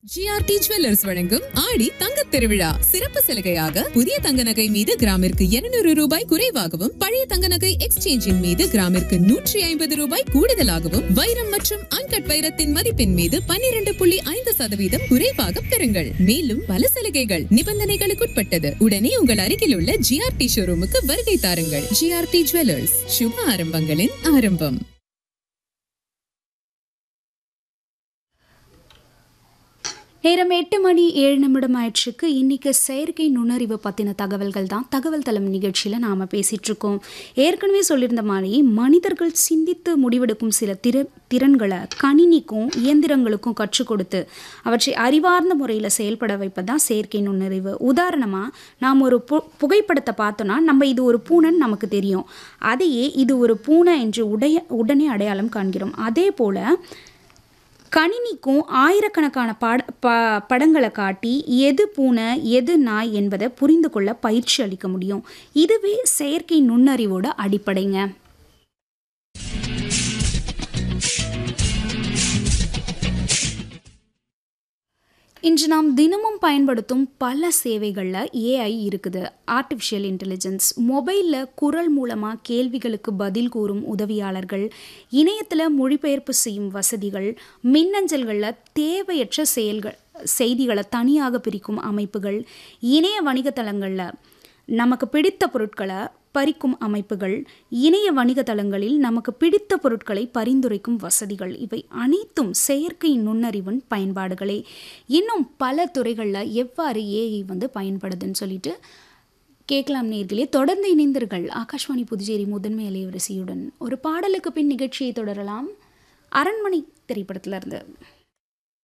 GRT jewellers வழங்கும் ஆடி தங்கத் திருவிழா சிறப்பு சலுகையாக புதிய தங்க நகை மீது கிராமிற்கு 200 ரூபாய் குறைவாகவும் பழைய தங்க நகை எக்ஸ்சேஞ்சின் மீது கிராமிற்கு நூற்றி ஐம்பது ரூபாய் கூடுதலாகவும் வைரம் மற்றும் அன்கட் வைரத்தின் மதிப்பின் மீது 12.5% புள்ளி ஐந்து சதவீதம் குறைவாக பெறுங்கள் மேலும் பல சலுகைகள் நிபந்தனைகளுக்குட்பட்டது உடனே உங்கள் அருகில் உள்ள ஜிஆர்டி ஷோரூமுக்கு வருகை தாருங்கள் ஜிஆர்டி ஜுவல்லர்ஸ் சுப ஆரம்பங்களின் ஆரம்பம் நேரம் எட்டு மணி ஏழு நிமிடம் ஆயிடுச்சுக்கு இன்னைக்கு செயற்கை நுண்ணறிவு பற்றின தகவல்கள் தான் தகவல் தளம் நிகழ்ச்சியில் நாம் பேசிகிட்டு இருக்கோம் ஏற்கனவே சொல்லியிருந்த மாதிரி மனிதர்கள் சிந்தித்து முடிவெடுக்கும் சில திற திறன்களை கணினிக்கும் இயந்திரங்களுக்கும் கற்றுக் கொடுத்து அவற்றை அறிவார்ந்த முறையில் செயல்பட வைப்பது தான் செயற்கை நுண்ணறிவு உதாரணமாக நாம் ஒரு பு புகைப்படத்தை பார்த்தோன்னா நம்ம இது ஒரு பூனைன்னு நமக்கு தெரியும் அதையே இது ஒரு பூனை என்று உடைய உடனே அடையாளம் காண்கிறோம் அதே போல் கணினிக்கும் ஆயிரக்கணக்கான பட ப படங்களை காட்டி எது பூனை எது நாய் என்பதை புரிந்து கொள்ள பயிற்சி அளிக்க முடியும் இதுவே செயற்கை நுண்ணறிவோட அடிப்படைங்க இன்று நாம் தினமும் பயன்படுத்தும் பல சேவைகளில் ஏஐ இருக்குது ஆர்டிஃபிஷியல் இன்டெலிஜென்ஸ் மொபைலில் குரல் மூலமாக கேள்விகளுக்கு பதில் கூறும் உதவியாளர்கள் இணையத்தில் மொழிபெயர்ப்பு செய்யும் வசதிகள் மின்னஞ்சல்களில் தேவையற்ற செயல்கள் செய்திகளை தனியாக பிரிக்கும் அமைப்புகள் இணைய வணிகத்தளங்களில் நமக்கு பிடித்த பொருட்களை பறிக்கும் அமைப்புகள் இணைய வணிகத்தளங்களில் நமக்கு பிடித்த பொருட்களை பரிந்துரைக்கும் வசதிகள் இவை அனைத்தும் செயற்கை நுண்ணறிவின் பயன்பாடுகளே இன்னும் பல துறைகளில் எவ்வாறு ஏஐ வந்து பயன்படுதுன்னு சொல்லிட்டு கேட்கலாம் நேர்களே தொடர்ந்து இணைந்தீர்கள் ஆகாஷ்வாணி புதுச்சேரி முதன்மை அலைவரிசையுடன் ஒரு பாடலுக்கு பின் நிகழ்ச்சியை தொடரலாம் அரண்மனை திரைப்படத்திலிருந்து